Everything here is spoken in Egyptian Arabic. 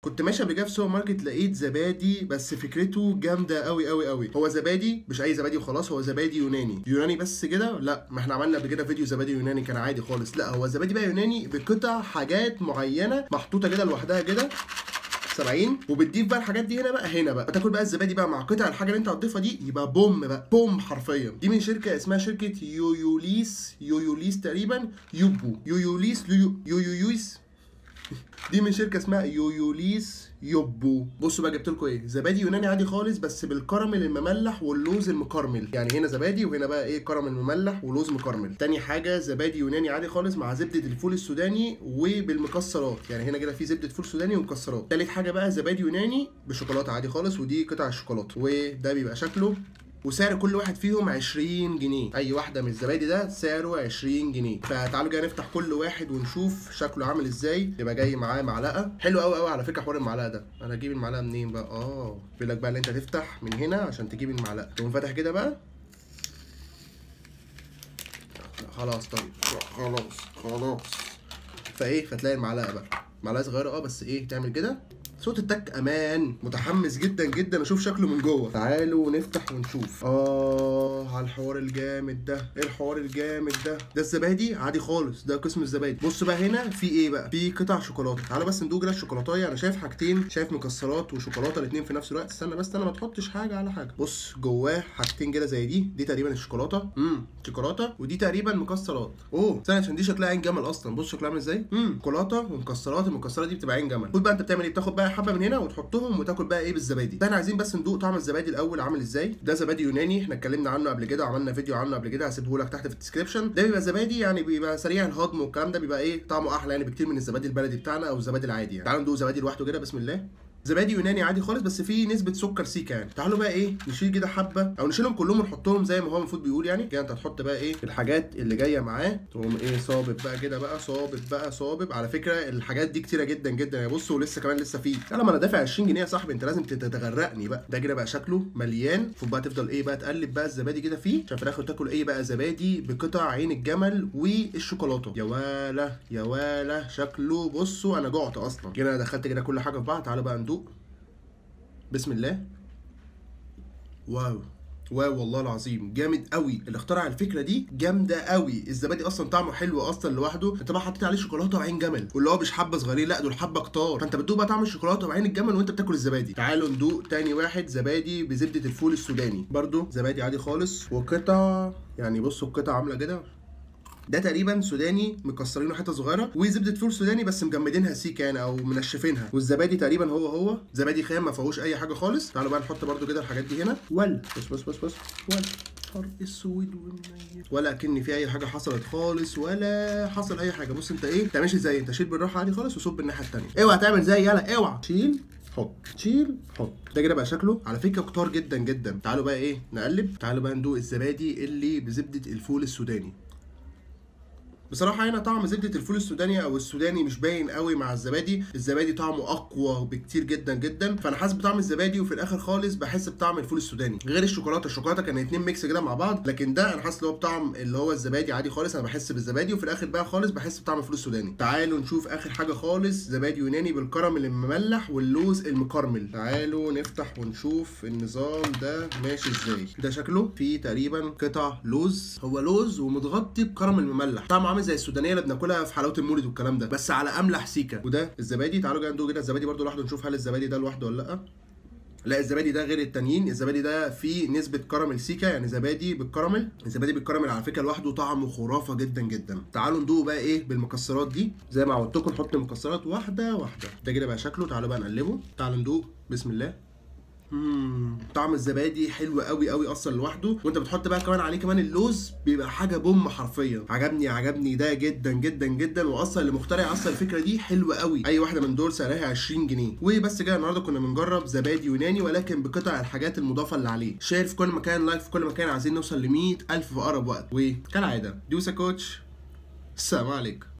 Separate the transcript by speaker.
Speaker 1: كنت ماشي قبل كده في سوبر ماركت لقيت زبادي بس فكرته جامده قوي قوي قوي هو زبادي مش اي زبادي وخلاص هو زبادي يوناني يوناني بس كده لا ما احنا عملنا قبل كده فيديو زبادي يوناني كان عادي خالص لا هو زبادي بقى يوناني بقطع حاجات معينه محطوطه كده لوحدها كده 70 وبتضيف بقى الحاجات دي هنا بقى هنا بقى تاكل بقى الزبادي بقى مع قطع الحاجه اللي انت هتضيفها دي يبقى بوم بقى بوم حرفيا دي من شركه اسمها شركه يويوليس يويوليس تقريبا يوبو يويوليس يو- يويوليس دي من شركه اسمها يويوليس يوبو بصوا بقى جبت لكم ايه زبادي يوناني عادي خالص بس بالكراميل المملح واللوز المكرمل يعني هنا زبادي وهنا بقى ايه كراميل مملح ولوز مكرمل تاني حاجه زبادي يوناني عادي خالص مع زبده الفول السوداني وبالمكسرات يعني هنا كده في زبده فول سوداني ومكسرات تالت حاجه بقى زبادي يوناني بالشوكولاته عادي خالص ودي قطع الشوكولاته وده بيبقى شكله وسعر كل واحد فيهم 20 جنيه اي واحده من الزبادي ده سعره 20 جنيه فتعالوا كده نفتح كل واحد ونشوف شكله عامل ازاي يبقى جاي معاه معلقه حلو قوي قوي على فكره حوار المعلقه ده انا اجيب المعلقه منين بقى اه بيقول لك بقى ان انت تفتح من هنا عشان تجيب المعلقه تقوم فاتح كده بقى خلاص طيب خلاص خلاص فايه فتلاقي المعلقه بقى معلقه صغيره اه بس ايه تعمل كده صوت التك امان متحمس جدا جدا اشوف شكله من جوه تعالوا نفتح ونشوف اه على الحوار الجامد ده ايه الحوار الجامد ده ده الزبادي عادي خالص ده قسم الزبادي بصوا بقى هنا في ايه بقى في قطع شوكولاته تعالوا بس ندوق كده الشوكولاتايه انا شايف حاجتين شايف مكسرات وشوكولاته الاثنين في نفس الوقت استنى بس انا ما تحطش حاجه على حاجه بص جواه حاجتين كده زي دي دي تقريبا الشوكولاته امم شوكولاته ودي تقريبا مكسرات اوه استنى عشان دي شكلها عين جمل اصلا بص شكلها عامل ازاي امم شوكولاته ومكسرات المكسرات دي بتبقى عين جمل خد بقى انت بتعمل ايه بتاخد بقى حبه من هنا وتحطهم وتاكل بقى ايه بالزبادي احنا عايزين بس ندوق طعم الزبادي الاول عامل ازاي ده زبادي يوناني احنا اتكلمنا عنه قبل كده وعملنا فيديو عنه قبل كده هسيبه لك تحت في الديسكربشن ده بيبقى زبادي يعني بيبقى سريع الهضم والكلام ده بيبقى ايه طعمه احلى يعني بكتير من الزبادي البلدي بتاعنا او الزبادي العادي يعني تعالوا ندوق زبادي لوحده كده بسم الله زبادي يوناني عادي خالص بس فيه نسبه سكر سيكا يعني تعالوا بقى ايه نشيل كده حبه او نشيلهم كلهم ونحطهم زي ما هو المفروض بيقول يعني كده انت هتحط بقى ايه الحاجات اللي جايه معاه تقوم ايه صابب بقى كده بقى صابب بقى صابب على فكره الحاجات دي كتيره جدا جدا يا بصوا ولسه كمان لسه فيه لا ما انا دافع 20 جنيه يا صاحبي انت لازم تتغرقني بقى ده كده بقى شكله مليان المفروض بقى تفضل ايه بقى تقلب بقى الزبادي كده فيه عشان في الاخر تاكل ايه بقى زبادي بقطع عين الجمل والشوكولاته يا ولا يا ولا شكله بصوا انا جعت اصلا كده انا دخلت كده كل حاجه في بعض تعالوا بقى ندوق بسم الله واو واو والله العظيم جامد قوي اللي اخترع الفكره دي جامده قوي الزبادي اصلا طعمه حلو اصلا لوحده انت بقى حطيت عليه شوكولاته وعين جمل واللي هو مش حبه صغيرين لا دول حبه كتار فانت بتدوق بقى طعم الشوكولاته وعين الجمل وانت بتاكل الزبادي تعالوا ندوق تاني واحد زبادي بزبده الفول السوداني برضو زبادي عادي خالص وقطع يعني بصوا القطع عامله كده ده تقريبا سوداني مكسرينه حته صغيره وزبده فول سوداني بس مجمدينها سيكه يعني او منشفينها والزبادي تقريبا هو هو زبادي خام ما فيهوش اي حاجه خالص تعالوا بقى نحط برده كده الحاجات دي هنا ولا بص بص بص بص ولا نهار اسود والنيل ولا كن في اي حاجه حصلت خالص ولا حصل اي حاجه بص انت ايه انت ماشي ازاي انت شيل بالراحه عادي خالص وصب الناحيه الثانيه اوعى تعمل زي يلا اوعى شيل حط شيل حط ده كده بقى شكله على فكره كتار جدا جدا تعالوا بقى ايه نقلب تعالوا بقى ندوق الزبادي اللي بزبده الفول السوداني بصراحه هنا طعم زبده الفول السوداني او السوداني مش باين قوي مع الزبادي الزبادي طعمه اقوى بكتير جدا جدا فانا حاسس بطعم الزبادي وفي الاخر خالص بحس بطعم الفول السوداني غير الشوكولاته الشوكولاته كان اتنين ميكس كده مع بعض لكن ده انا حاسس اللي هو بطعم اللي هو الزبادي عادي خالص انا بحس بالزبادي وفي الاخر بقى خالص بحس بطعم الفول السوداني تعالوا نشوف اخر حاجه خالص زبادي يوناني بالكراميل المملح واللوز المكرمل تعالوا نفتح ونشوف النظام ده ماشي ازاي ده شكله فيه تقريبا قطع لوز هو لوز ومتغطي بكراميل مملح طعمه عامل زي السودانيه اللي بناكلها في حلاوه المولد والكلام ده بس على املح سيكا وده الزبادي تعالوا كده ندوق كده الزبادي برده لوحده نشوف هل الزبادي ده لوحده ولا لا لا الزبادي ده غير التانيين الزبادي ده فيه نسبه كراميل سيكا يعني زبادي بالكراميل الزبادي بالكراميل على فكره لوحده طعمه خرافه جدا جدا تعالوا ندوق بقى ايه بالمكسرات دي زي ما عودتكم نحط المكسرات واحده واحده ده كده بقى شكله تعالوا بقى نقلبه تعالوا ندوق بسم الله مم. طعم الزبادي حلو قوي قوي اصلا لوحده وانت بتحط بقى كمان عليه كمان اللوز بيبقى حاجه بوم حرفيا عجبني عجبني ده جدا جدا جدا واصلا اللي مخترع اصلا الفكره دي حلوه قوي اي واحده من دول سعرها 20 جنيه وبس كده النهارده كنا بنجرب زبادي يوناني ولكن بقطع الحاجات المضافه اللي عليه شير في كل مكان لايك في كل مكان عايزين نوصل ل 100000 في اقرب وقت وكالعاده دوسا كوتش السلام عليكم